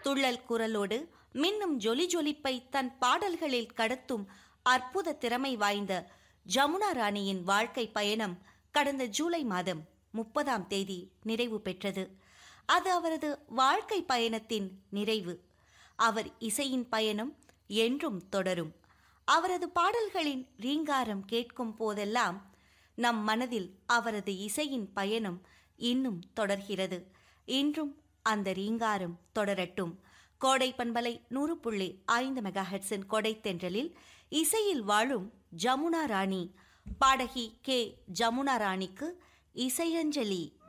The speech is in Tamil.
துள்ளல் குரலோடு மின்னும் ஜொலி ஜொலிப்பை தன் பாடல்களில் கடத்தும் அற்புத திறமை வாய்ந்த ஜமுனா ராணியின் வாழ்க்கை பயணம் கடந்த ஜூலை மாதம் முப்பதாம் தேதி நிறைவு பெற்றது அது அவரது வாழ்க்கை பயணத்தின் நிறைவு அவர் இசையின் பயணம் என்றும் தொடரும் அவரது பாடல்களின் ரீங்காரம் கேட்கும் போதெல்லாம் நம் மனதில் அவரது இசையின் பயணம் இன்னும் தொடர்கிறது இன்றும் அந்த ரீங்காரம் தொடரட்டும் கோடை பண்பலை நூறு புள்ளி ஐந்து மெகாஹெட்ஸின் கொடை தென்றலில் இசையில் வாழும் ஜமுனா ராணி பாடகி கே ஜமுனா ராணிக்கு இசையஞ்சலி